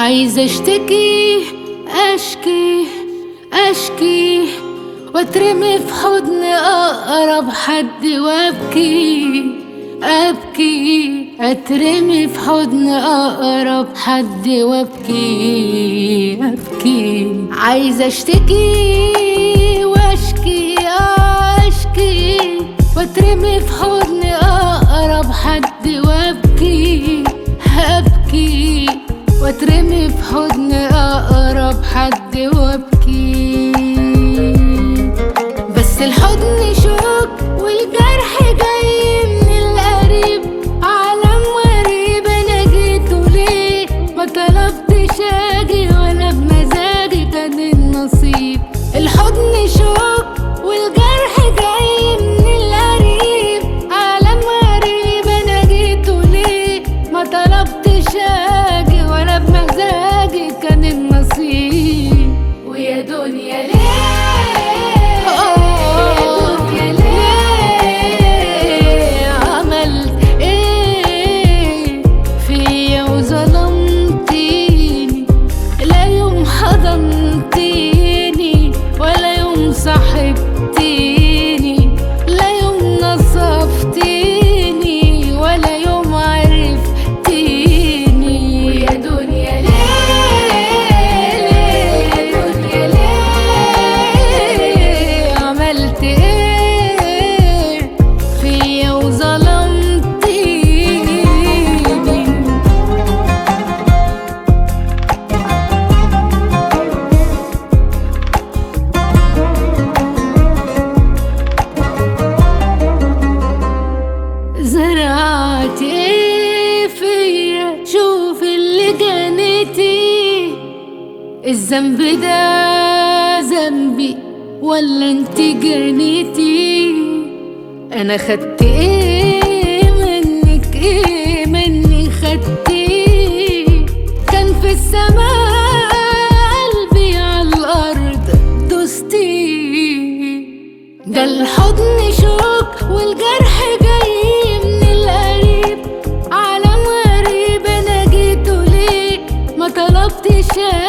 عايزة اشتكي اشكي اشكي واترمي في حضن اقرب حد وابكي ابكي اترمي في حضن اقرب حد وابكي ابكي عايزة اشتكي واشكي اشكي واترمي في حضن اقرب حد وابكي هبكي واترمي في حضن اقرب حد وابكي بس الحضن شوك والجرح جاي من القريب عالم غريب انا جيته ليه ما طلبتش اجي ولا بمزاجي كان النصيب الحضن شوك والجرح جاي من القريب عالم غريب انا جيته ليه ما طلبتش اجي ولا بمزاجي كان النصيب ويا دنيا ليه يا ليه عملت ايه فيا وظلمتيني لا يوم حضنتيني ولا يوم صاحبتيني لا يوم نصفتيني ولا يوم عرفتيني ويا دنيا ليه يا دنيا ليه عملت ايه فيا وظلمتيني زرعت ايه فيا شوف اللي جنيتي الذنب ده ذنبي ولا انت جنيتي انا خدت ايه منك ايه مني خدتي كان في السماء قلبي على الارض دوستي ده الحضن شوك والجرح جاي من القريب عالم غريب انا جيته ليه ما طلبتش